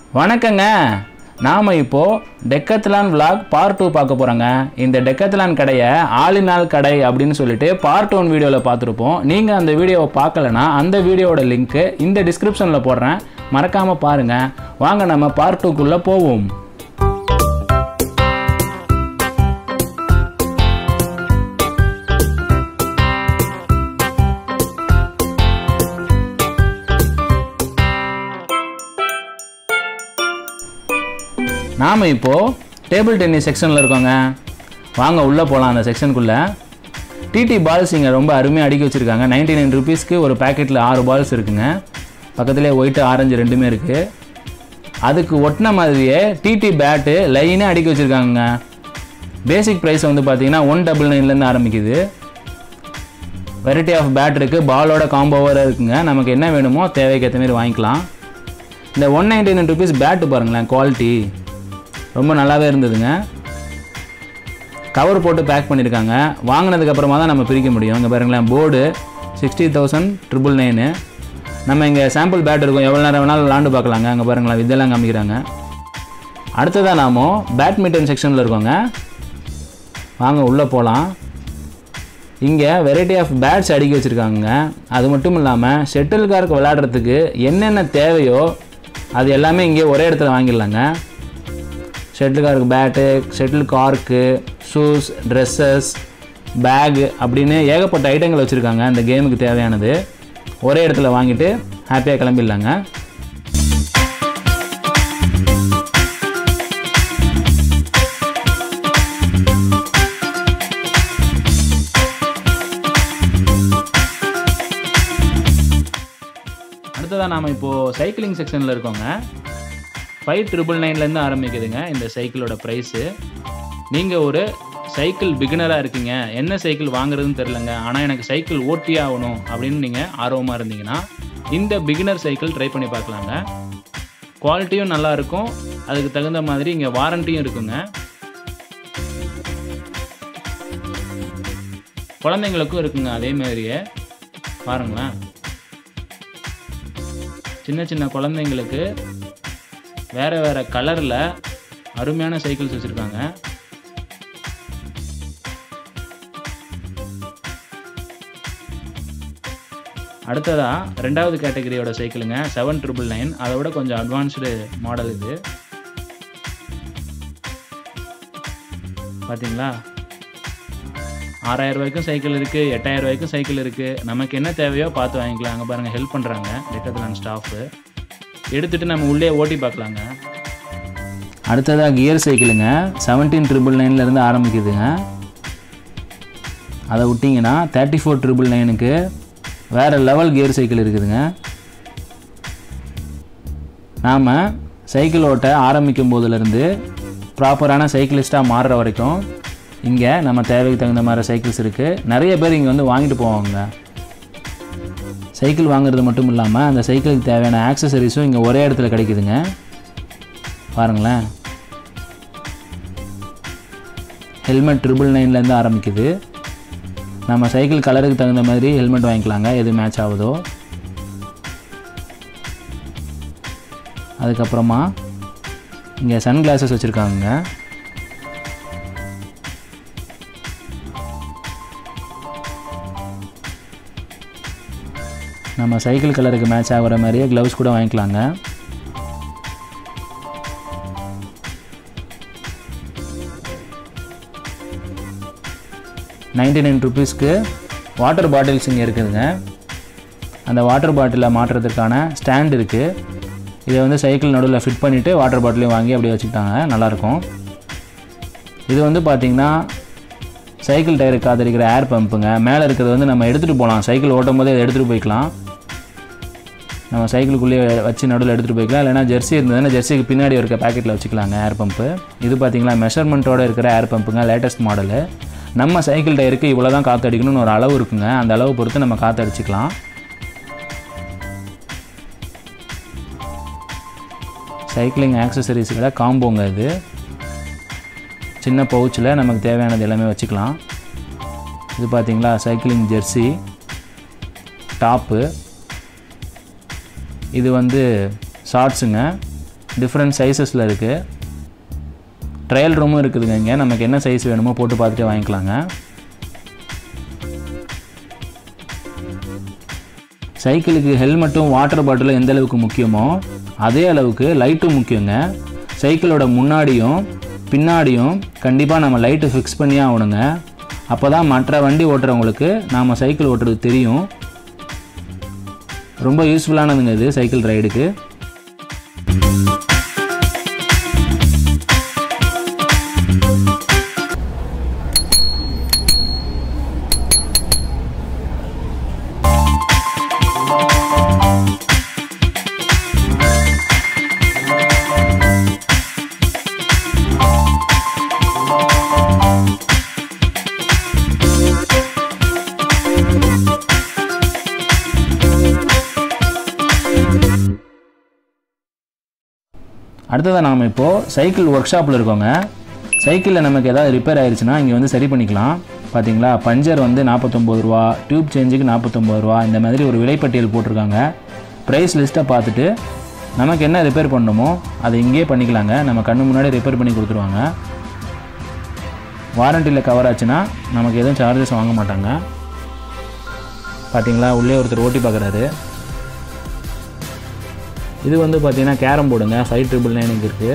வணக்கங்க நாம் இப்போது டெக்கத்லான் vlog பார்ட் டூ பார்க்க போகிறோங்க இந்த டெக்கத்லான் கடையை ஆளினால் கடை அப்படின்னு சொல்லிட்டு பார்ட் ஒன் வீடியோவில் பார்த்துருப்போம் நீங்கள் அந்த வீடியோவை பார்க்கலனா அந்த வீடியோவோட லிங்க்கு இந்த டிஸ்கிரிப்ஷனில் போடுறேன் மறக்காமல் பாருங்கள் வாங்க நம்ம பார்ட் டூக்குள்ளே போவோம் நாம் இப்போது டேபிள் டென்னிஸ் செக்ஷனில் இருக்கோங்க வாங்க உள்ளே போகலாம் அந்த செக்ஷனுக்குள்ளே டிடி பால்ஸ் இங்கே ரொம்ப அருமையாக அடுக்கி வச்சுருக்காங்க நைன்டி நைன் ருபீஸ்க்கு ஒரு பேக்கெட்டில் ஆறு பால்ஸ் இருக்குங்க பக்கத்துலேயே ஒயிட்டு ஆரஞ்சு ரெண்டுமே இருக்குது அதுக்கு ஒட்டின மாதிரியே டிடி பேட்டு லைனாக அடுக்கி வச்சுருக்காங்க பேசிக் ப்ரைஸ் வந்து பார்த்தீங்கன்னா ஒன் டபுள் நைன்லேருந்து ஆரம்பிக்குது வெரைட்டி ஆஃப் பேட் இருக்குது பாலோட காம்போவோட இருக்குங்க நமக்கு என்ன வேணுமோ தேவைக்கு ஏற்ற மாதிரி வாங்கிக்கலாம் இந்த one ninety nine rupees bat பாருங்களேன் குவாலிட்டி ரொம்ப நல்லாவே இருந்ததுங்க கவர் போட்டு பேக் பண்ணியிருக்காங்க வாங்கினதுக்கு அப்புறமா தான் நம்ம பிரிக்க முடியும் இங்கே பாருங்களேன் board sixty thousand triple nine நம்ம இங்கே சாம்பிள் பேட் இருக்கும் எவ்வளோ நேரம் வேணாலும் விளாண்டு பார்க்கலாங்க அங்கே பாருங்களேன் இதெல்லாம் காமிக்கிறாங்க அடுத்ததாக நாம பேட்மிண்டன் செக்ஷனில் இருக்கோங்க வாங்க உள்ளே போகலாம் இங்கே வெரைட்டி ஆஃப் பேட்ஸ் அடுக்கி வச்சுருக்காங்க அது மட்டும் இல்லாமல் ஷெட்டில் கார்க்கு விளையாடுறதுக்கு என்னென்ன தேவையோ அது எல்லாமே இங்கே ஒரே இடத்துல வாங்கிடலாங்க ஷெட்டில் கார்க்கு பேட்டு ஷெட்டில் கார்க்கு ஷூஸ் ட்ரெஸ்ஸஸ் பேகு அப்படின்னு ஏகப்பட்ட ஐட்டங்கள் வச்சுருக்காங்க அந்த கேமுக்கு தேவையானது ஒரே இடத்துல வாங்கிட்டு ஹாப்பியாக கிளம்பிடலாங்க அடுத்ததாக நாம் இப்போது சைக்கிளிங் செக்ஷனில் இருக்கோங்க ஃபைவ் ட்ரிபிள் நைன்லேருந்து ஆரம்பிக்குதுங்க இந்த சைக்கிளோட ப்ரைஸு நீங்கள் ஒரு சைக்கிள் பிகினராக இருக்கீங்க என்ன சைக்கிள் வாங்குறதுன்னு தெரிலங்க ஆனால் எனக்கு சைக்கிள் ஓட்டி ஆகணும் அப்படின்னு நீங்கள் ஆர்வமாக இருந்தீங்கன்னா இந்த பிகினர் சைக்கிள் ட்ரை பண்ணி பார்க்கலாங்க குவாலிட்டியும் நல்லா இருக்கும் அதுக்கு தகுந்த மாதிரி இங்கே வாரண்டியும் இருக்குங்க குழந்தைங்களுக்கும் இருக்குங்க அதே மாதிரியே பாருங்களேன் சின்ன சின்ன குழந்தைங்களுக்கு வேறு வேறு கலரில் அருமையான சைக்கிள்ஸ் வச்சுருக்காங்க அடுத்ததாக ரெண்டாவது கேட்டகரியோட சைக்கிளுங்க செவன் ட்ரிபிள் நைன் அதை விட கொஞ்சம் அட்வான்ஸ்டு மாடல் இது பார்த்தீங்களா ஆறாயிரம் ரூபாய்க்கும் சைக்கிள் இருக்குது எட்டாயிரம் ரூபாய்க்கும் சைக்கிள் இருக்குது நமக்கு என்ன தேவையோ பார்த்து வாங்கிக்கலாம் அங்கே பாருங்கள் ஹெல்ப் பண்ணுறாங்க டெக்கத்லான் ஸ்டாஃபு எடுத்துகிட்டு நம்ம உள்ளே ஓட்டி பார்க்கலாங்க அடுத்ததாக கியர் சைக்கிளுங்க செவன்டீன் ட்ரிபிள் நைன்லேருந்து ஆரம்பிக்குதுங்க அதை விட்டிங்கன்னா தேர்ட்டி ஃபோர் ட்ரிபிள் நைனுக்கு வேறு லெவல் கியர் சைக்கிள் இருக்குதுங்க நாம் சைக்கிள் ஓட்ட ஆரம்பிக்கும் போதுலேருந்து ப்ராப்பரான சைக்கிளிஸ்ட்டாக மாறுற வரைக்கும் இங்கே நம்ம தேவைக்கு தகுந்த மாதிரி சைக்கிள்ஸ் இருக்குது நிறைய பேர் இங்கே வந்து வாங்கிட்டு போவாங்க சைக்கிள் வாங்குறது மட்டும் இல்லாமல் அந்த சைக்கிளுக்கு தேவையான ஆக்சசரிஸும் இங்கே ஒரே இடத்துல கிடைக்குதுங்க பாருங்களேன் ஹெல்மெட் ட்ரிபிள் நைன்லேருந்து ஆரம்பிக்குது நம்ம சைக்கிள் கலருக்கு தகுந்த மாதிரி ஹெல்மெட் வாங்கிக்கலாங்க எது மேட்ச் ஆகுதோ அதுக்கப்புறமா இங்கே சன் கிளாஸஸ் வச்சுருக்காங்க நம்ம சைக்கிள் கலருக்கு மேட்ச் ஆகிற மாதிரியே க்ளவுஸ் கூட வாங்கிக்கலாங்க நைன்டி நைன் ருபீஸ்க்கு வாட்டர் பாட்டில்ஸ் இங்கே இருக்குதுங்க அந்த வாட்டர் பாட்டிலை மாட்டுறதுக்கான ஸ்டாண்ட் இருக்குது இதை வந்து சைக்கிள் நடுவில் ஃபிட் பண்ணிவிட்டு வாட்டர் பாட்டிலையும் வாங்கி அப்படியே வச்சுக்கிட்டாங்க நல்லாயிருக்கும் இது வந்து பார்த்திங்கன்னா சைக்கிள் டயருக்கு காத்திருக்கிற ஏர் பம்புங்க மேலே இருக்கிறது வந்து நம்ம எடுத்துகிட்டு போகலாம் சைக்கிள் ஓட்டும் போதே எடுத்துகிட்டு போய்க்கலாம் நம்ம சைக்கிளுக்குள்ளேயே வச்சு நடுவில் எடுத்துகிட்டு போய்க்கலாம் இல்லைனா ஜெர்சி இருந்ததுன்னா ஜெர்சிக்கு பின்னாடி இருக்க பேக்கெட்டில் வச்சுக்கலாங்க ஏர் பம்பு இது பார்த்திங்களா மெஷர்மெண்ட்டோடு இருக்கிற ஏர் பம்புங்க லேட்டஸ்ட் மாடலு நம்ம சைக்கிள் டயருக்கு இவ்வளோ தான் காற்று அடிக்கணும்னு ஒரு அளவு இருக்குங்க அந்த அளவு பொறுத்து நம்ம காற்று அடிச்சுக்கலாம் சைக்கிளிங் ஆக்சசரிஸ்களை காம்போங்க இது சின்ன பவுச்சில் நமக்கு தேவையானது எல்லாமே வச்சுக்கலாம் இது பார்த்தீங்களா சைக்கிளிங் ஜெர்சி டாப்பு இது வந்து ஷார்ட்ஸுங்க டிஃப்ரெண்ட் சைஸஸில் இருக்குது ட்ரையல் ரூமும் இருக்குதுங்க இங்கே நமக்கு என்ன சைஸ் வேணுமோ போட்டு பார்த்துட்டு வாங்கிக்கலாங்க சைக்கிளுக்கு ஹெல்மெட்டும் வாட்டர் பாட்டிலும் எந்த அளவுக்கு முக்கியமோ அதே அளவுக்கு லைட்டும் முக்கியங்க சைக்கிளோட முன்னாடியும் பின்னாடியும் கண்டிப்பாக நம்ம லைட்டு ஃபிக்ஸ் பண்ணியே ஆகணுங்க அப்போ தான் மற்ற வண்டி ஓட்டுறவங்களுக்கு நாம் சைக்கிள் ஓட்டுறது தெரியும் ரொம்ப யூஸ்ஃபுல்லானதுங்க இது சைக்கிள் ரைடுக்கு அடுத்ததாக நாம் இப்போது சைக்கிள் ஒர்க் ஷாப்பில் இருக்கோங்க சைக்கிளில் நமக்கு ஏதாவது ரிப்பேர் ஆயிடுச்சுன்னா இங்கே வந்து சரி பண்ணிக்கலாம் பார்த்தீங்களா பஞ்சர் வந்து நாற்பத்தொம்பது ரூபா டியூப் சேஞ்சுக்கு நாற்பத்தொம்பது ரூபா இந்த மாதிரி ஒரு விலைப்பட்டியல் போட்டிருக்காங்க ப்ரைஸ் லிஸ்ட்டை பார்த்துட்டு நமக்கு என்ன ரிப்பேர் பண்ணணுமோ அதை இங்கேயே பண்ணிக்கலாங்க நம்ம கண்ணு முன்னாடி ரிப்பேர் பண்ணி கொடுத்துருவாங்க வாரண்டியில் கவர் ஆச்சுன்னா நமக்கு எதுவும் சார்ஜஸ் வாங்க மாட்டாங்க பார்த்தீங்களா உள்ளே ஒருத்தர் ஓட்டி பார்க்குறாரு இது வந்து பார்த்தீங்கன்னா கேரம் போர்டுங்க ஃபைவ் ட்ரிபிள் நைனுக்கு இருக்குது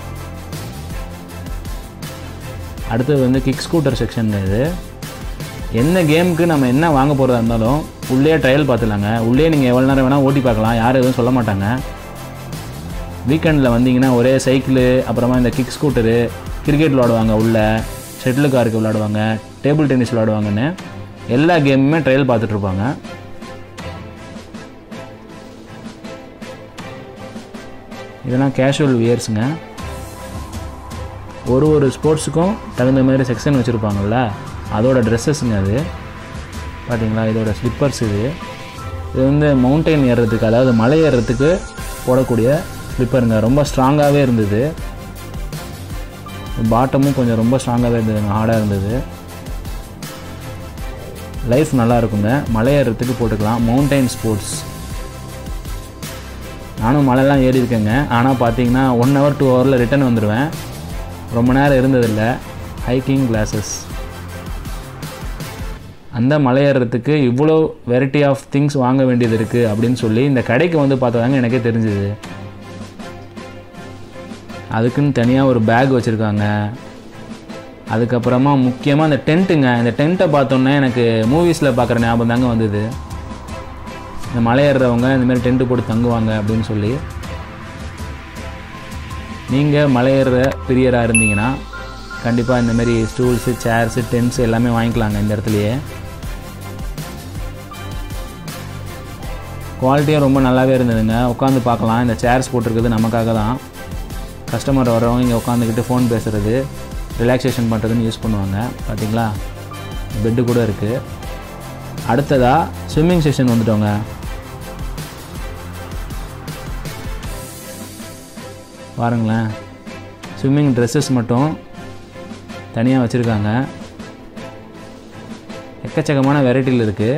அடுத்தது வந்து கிக் ஸ்கூட்டர் செக்ஷன் இது என்ன கேமுக்கு நம்ம என்ன வாங்க போகிறதா இருந்தாலும் உள்ளே ட்ரையல் பார்த்துலாங்க உள்ளே நீங்கள் எவ்வளோ நேரம் வேணால் ஓட்டி பார்க்கலாம் யாரும் எதுவும் சொல்ல மாட்டாங்க வீக்கெண்டில் வந்தீங்கன்னா ஒரே சைக்கிளு அப்புறமா இந்த கிக் ஸ்கூட்டரு கிரிக்கெட் விளாடுவாங்க உள்ள ஷட்டில் காருக்கு விளாடுவாங்க டேபிள் டென்னிஸ் விளாடுவாங்கன்னு எல்லா கேமுமே ட்ரையல் பார்த்துட்ருப்பாங்க இதெல்லாம் கேஷுவல் வியர்ஸுங்க ஒரு ஒரு ஸ்போர்ட்ஸுக்கும் தகுந்த மாதிரி செக்ஷன் வச்சுருப்பாங்கள்ல அதோட ட்ரெஸ்ஸஸுங்க அது பார்த்தீங்களா இதோட ஸ்லிப்பர்ஸ் இது இது வந்து மவுண்டைன் ஏறுறதுக்கு அதாவது மலை ஏறுறதுக்கு போடக்கூடிய ஸ்லிப்பருங்க ரொம்ப ஸ்ட்ராங்காகவே இருந்தது பாட்டமும் கொஞ்சம் ரொம்ப ஸ்ட்ராங்காகவே இருந்ததுங்க ஹார்டாக இருந்தது லைஃப் நல்லா இருக்குங்க மலை ஏறுறதுக்கு போட்டுக்கலாம் மவுண்டைன் ஸ்போர்ட்ஸ் நானும் மலைலாம் ஏறி இருக்கேங்க ஆனால் பார்த்தீங்கன்னா ஒன் ஹவர் டூ ஹவரில் ரிட்டர்ன் வந்துடுவேன் ரொம்ப நேரம் இருந்ததில்லை ஹைக்கிங் கிளாஸஸ் அந்த மலை ஏறுறதுக்கு இவ்வளோ வெரைட்டி ஆஃப் திங்ஸ் வாங்க வேண்டியது இருக்குது அப்படின்னு சொல்லி இந்த கடைக்கு வந்து பார்த்ததாங்க எனக்கே தெரிஞ்சுது அதுக்குன்னு தனியாக ஒரு பேக் வச்சுருக்காங்க அதுக்கப்புறமா முக்கியமாக இந்த டென்ட்டுங்க இந்த டென்ட்டை பார்த்தோன்னே எனக்கு மூவிஸில் பார்க்குற ஞாபகம் தாங்க வந்தது இந்த மலை ஏறுறவங்க இந்த மாதிரி டென்ட்டு போட்டு தங்குவாங்க அப்படின்னு சொல்லி நீங்கள் மலை ஏறுற பிரியராக இருந்தீங்கன்னா கண்டிப்பாக இந்த மாதிரி ஸ்டூல்ஸு சேர்ஸு டென்ட்ஸ் எல்லாமே வாங்கிக்கலாங்க இந்த இடத்துலையே குவாலிட்டியும் ரொம்ப நல்லாவே இருந்ததுங்க உட்காந்து பார்க்கலாம் இந்த சேர்ஸ் போட்டிருக்குது நமக்காக தான் கஸ்டமர் வரவங்க இங்கே உட்காந்துக்கிட்டு ஃபோன் பேசுகிறது ரிலாக்ஸேஷன் பண்ணுறதுன்னு யூஸ் பண்ணுவாங்க பார்த்தீங்களா பெட்டு கூட இருக்குது அடுத்ததாக ஸ்விம்மிங் செஷன் வந்துட்டோங்க பாருங்களேன் ஸ்விம்மிங் ட்ரெஸ்ஸஸ் மட்டும் தனியாக வச்சுருக்காங்க எக்கச்சக்கமான வெரைட்டியில் இருக்குது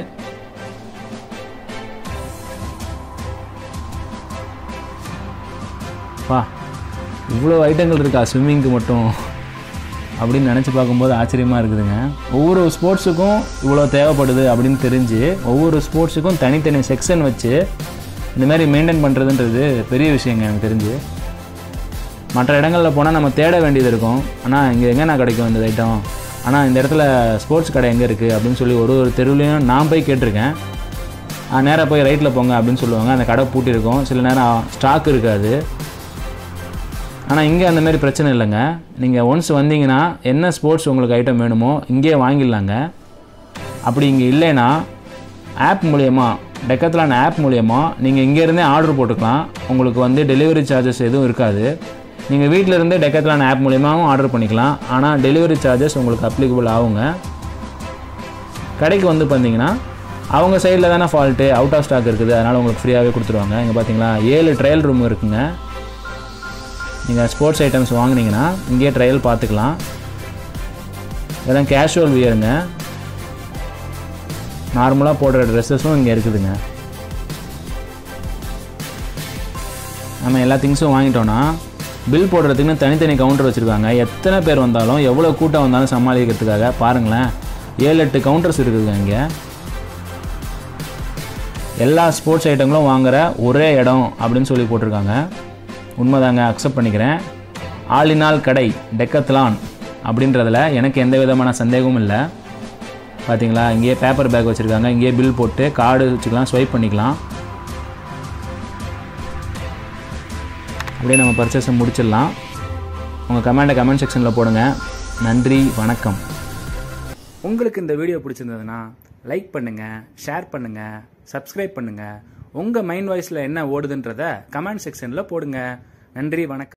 பா இவ்வளோ ஐட்டங்கள் இருக்கா ஸ்விம்மிங்க்கு மட்டும் அப்படின்னு நினச்சி பார்க்கும்போது ஆச்சரியமாக இருக்குதுங்க ஒவ்வொரு ஸ்போர்ட்ஸுக்கும் இவ்வளோ தேவைப்படுது அப்படின்னு தெரிஞ்சு ஒவ்வொரு ஸ்போர்ட்ஸுக்கும் தனித்தனி செக்ஷன் வச்சு இந்த மாதிரி மெயின்டைன் பண்ணுறதுன்றது பெரிய விஷயங்க எனக்கு தெரிஞ்சு மற்ற இடங்களில் போனால் நம்ம தேட வேண்டியது இருக்கும் ஆனால் இங்கே எங்கேண்ணா கிடைக்கும் இந்த ஐட்டம் ஆனால் இந்த இடத்துல ஸ்போர்ட்ஸ் கடை எங்கே இருக்குது அப்படின்னு சொல்லி ஒரு ஒரு தெருவுலையும் நான் போய் கேட்டிருக்கேன் நேராக போய் ரைட்டில் போங்க அப்படின்னு சொல்லுவாங்க அந்த கடை பூட்டியிருக்கும் சில நேரம் ஸ்டாக் இருக்காது ஆனால் இங்கே அந்த மாதிரி பிரச்சனை இல்லைங்க நீங்கள் ஒன்ஸ் வந்தீங்கன்னா என்ன ஸ்போர்ட்ஸ் உங்களுக்கு ஐட்டம் வேணுமோ இங்கேயே வாங்கிடலாங்க அப்படி இங்கே இல்லைன்னா ஆப் மூலயமா டெக்கத்லான் ஆப் மூலயமா நீங்கள் இங்கேருந்தே ஆர்டர் போட்டுக்கலாம் உங்களுக்கு வந்து டெலிவரி சார்ஜஸ் எதுவும் இருக்காது நீங்கள் வீட்டில் இருந்தே டெக்கத்லான் ஆப் மூலியமாகவும் ஆர்டர் பண்ணிக்கலாம் ஆனால் டெலிவரி சார்ஜஸ் உங்களுக்கு அப்ளிகபிள் ஆகுங்க கடைக்கு வந்து பார்த்தீங்கன்னா அவங்க சைடில் தானே ஃபால்ட்டு அவுட் ஆஃப் ஸ்டாக் இருக்குது அதனால் உங்களுக்கு ஃப்ரீயாகவே கொடுத்துருவாங்க இங்கே பார்த்தீங்களா ஏழு ட்ரையல் ரூம் இருக்குங்க நீங்கள் ஸ்போர்ட்ஸ் ஐட்டம்ஸ் வாங்குனீங்கன்னா இங்கேயே ட்ரையல் பார்த்துக்கலாம் இதெல்லாம் கேஷுவல் வியருங்க நார்மலாக போடுற ட்ரெஸ்ஸஸும் இங்கே இருக்குதுங்க நம்ம எல்லா திங்ஸும் வாங்கிட்டோன்னா பில் போடுறதுக்குன்னு தனித்தனி கவுண்டர் வச்சுருக்காங்க எத்தனை பேர் வந்தாலும் எவ்வளோ கூட்டம் வந்தாலும் சமாளிக்கிறதுக்காக பாருங்களேன் ஏழு எட்டு கவுண்டர்ஸ் இருக்குதுங்க இங்கே எல்லா ஸ்போர்ட்ஸ் ஐட்டங்களும் வாங்குற ஒரே இடம் அப்படின்னு சொல்லி போட்டிருக்காங்க உண்மைதாங்க அக்செப்ட் பண்ணிக்கிறேன் ஆளினால் கடை டெக்கத்லான் அப்படின்றதுல எனக்கு எந்த விதமான சந்தேகமும் இல்லை பார்த்தீங்களா இங்கேயே பேப்பர் பேக் வச்சுருக்காங்க இங்கேயே பில் போட்டு கார்டு வச்சுக்கலாம் ஸ்வைப் பண்ணிக்கலாம் அப்படியே நம்ம பர்ச்சேஸை முடிச்சிடலாம் உங்கள் கமெண்ட்டை கமெண்ட் செக்ஷனில் போடுங்க நன்றி வணக்கம் உங்களுக்கு இந்த வீடியோ பிடிச்சிருந்ததுன்னா லைக் பண்ணுங்கள் ஷேர் பண்ணுங்கள் சப்ஸ்கிரைப் பண்ணுங்கள் உங்கள் மைண்ட் வாய்ஸில் என்ன ஓடுதுன்றத கமெண்ட் செக்ஷனில் போடுங்க நன்றி வணக்கம்